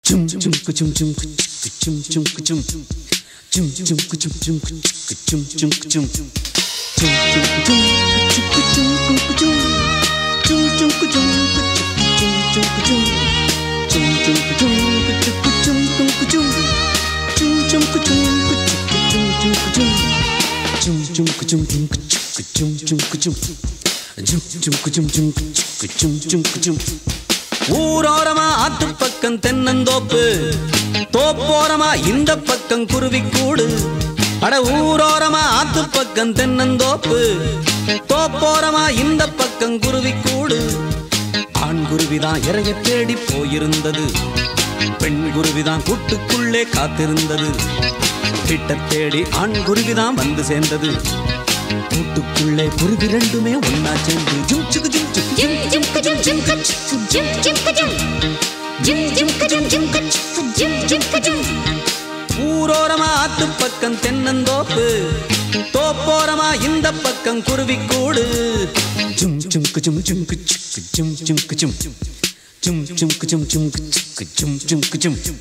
Chum chum ka chum chum ka chum chum ka chum chum chum ka chum chum ka chum chum ka chum chum chum ka chum ka chum ka chum chum chum ka chum ka chum chum ka chum chum chum ka chum ka chum ka chum chum chum ka chum ka chum chum ka chum chum chum ka chum chum ka chum chum ka chum chum chum ka chum chum ka chum chum ka chum ஊரோரமா ஆத்து பக்கம் தென்னந்தோப்பு தோப்போரமா இந்த பக்கம் குருவிக்கூடு அட ஊரோரமா ஆத்து பக்கம் தென்னந்தோப்பு தோப்போரமா இந்த பக்கம் குருவிக்கூடு ஆண் குருவிதான் இறைய தேடி போயிருந்தது பெண் குருவிதான் கூட்டுக்குள்ளே காத்திருந்தது கிட்ட தேடி ஆண் குருவிதான் வந்து சேர்ந்தது கூட்டுக்குள்ளே குருவி ரெண்டுமே ஒன்னா சேர்ந்து ஜும் சுக்கு ஜும் சுக்கு Jim jim ka jim jim ka jim jim ka jim jim jim ka jim jim ka jim jim ka jim ஊரோரமா ஆத்து பக்கம் தென்னந்தோப்பு தோப்போரமா இந்த பக்கம் குருவிக்கூடு ஜும் ஜும் ஜும் ஜும் ஜும் ஜும் ஜும் ஜும் ஜும் ஜும் ஜும் ஜும் ஜும் ஜும் ஜும்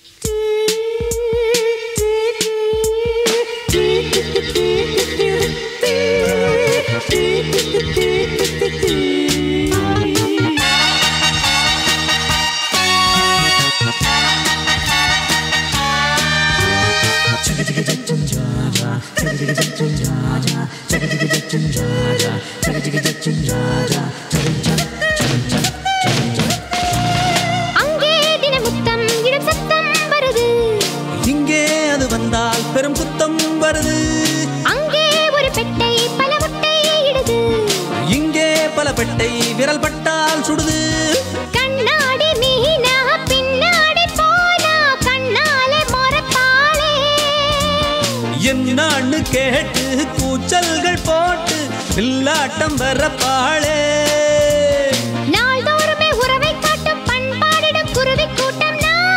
அங்கே தினமுத்தம் இடம் சத்தம் வருது இங்கே அது வந்தால் பெரும் குத்தம் வருது அங்கே ஒரு பெட்டை பல முட்டை இடுது இங்கே பல பெட்டை விரல் பட்டால் சுடுது கண்ணாடி மீனா பின்னாடி போனா கண்ணாலே மொரப்பாளே என்னான்னு கேட்டு கூச்சல்கள் போட்டு வில்லாட்டம் வரப்பாளே நாள்தோறுமே உறவை காட்டும் பண்பாடிடும் குருவி கூட்டம்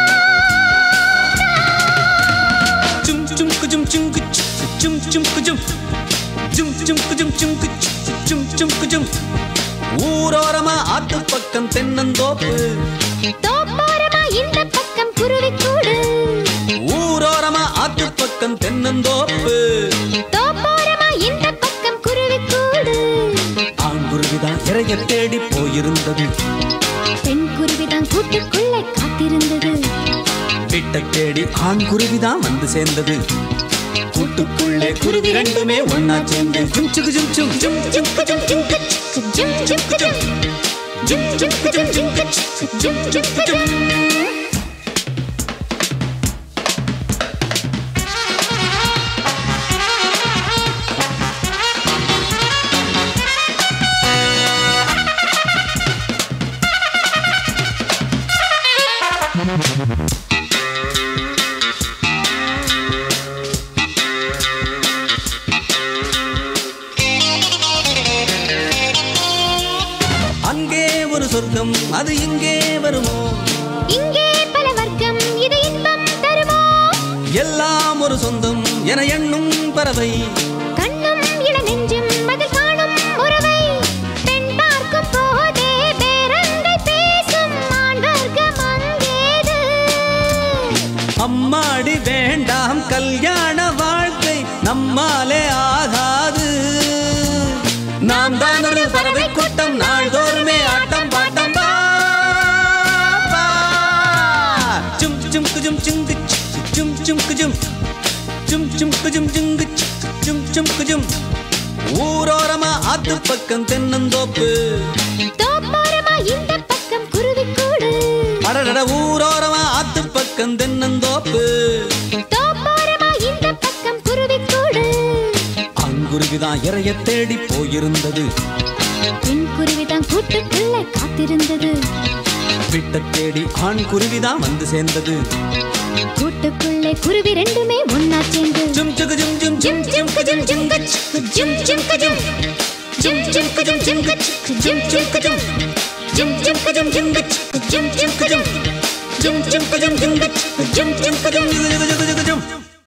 Chum chum kujum chum kuch chum chum kujum chum chum kujum chum kuch chum chum kujum ஊரோரமா ஆத்து பக்கம் தென்னந்தோப்பு தோப்போரமா இந்த பக்கம் குருவி கூடு ஊரோரமா ஆத்து பக்கம் தென்னந்தோப்பு தோப்போரமா இந்த பக்கம் குருவி கூடு ஆண்குருவிதான் இறைய தேடி போயிருந்தது பெண் குருவிதான் கூட்டுக்குள்ளே காத்திருந்தது வீட்டை தேடி ஆண் குருவிதான் வந்து சேர்ந்தது கூட்டுக்குள்ளே குருவி ரெண்டுமே ஒன்னா சேர்ந்து ஜும் சுகு ஜும் சும் ஜும் ஜிம் குஜும் ஜிம் கச் ஜிம் ஜிம் குஜும் ஜிம் ஜிம் குஜும் ஜிம் கச் ஜிம் ஜிம் குஜும் அங்கே ஒரு சொர்க்கம் அது இங்கே வருமோ இங்கே பல வர்க்கம் இது இன்பம் தருமோ எல்லாம் ஒரு சொந்தம் என எண்ணும் பறவை கண்ணும் இள நெஞ்சும் அதில் காணும் உறவை பெண் பார்க்கும் போதே பேரங்கை பேசும் ஆண் வர்க்கம் அங்கேது அம்மாடி வேண்டாம் கல்யாண வாழ்க்கை நம்மாலே ஆகாது நாம் தான் ஒரு பறவை கூட்டம் நாள்தோறுமே ஆட்டம் பாட்டம் பா, பா. சும் சும் குஜும் சுங்கு சும் சும் குஜும் சும் சும் குஜும் சுங்கு சும் சும் குஜும் ஊரோரமா ஆத்து பக்கம் தென்னந்தோப்பு தோப்போரமா இந்த பக்கம் குருவி கூடு அடடட ஊரோரமா ஆத்து பக்கம் தென்னந்தோப்பு தோப்போரமா இந்த பக்கம் குருவி கூடு அங்குருவிதான் இறைய தேடி போயிருந்தது பெண் குருவிதான் கூட்டுக்குள்ளே காத்திருந்தது விட்ட தேடி ஆண் குருவிதான் வந்து சேர்ந்தது கூட்டுக்குள்ளே குருவி ரெண்டுமே ஒன்னா சேர்ந்து ஜும் சுகு ஜும் ஜும் ஜிம் ஜிம் கஜம் ஜிம் கச் ஜிம் ஜிம் கஜம் ஜிம் ஜிம் கஜம் ஜிம் கச் ஜிம் ஜிம் கஜம் ஜிம் ஜிம் கஜம் ஜிம் கச் ஜிம் ஜிம் கஜம் ஜிம் ஜிம் கஜம் ஜிம் கச் ஜிம் ஜிம் கஜம் ஜும் ஜும் ஜும் ஜும்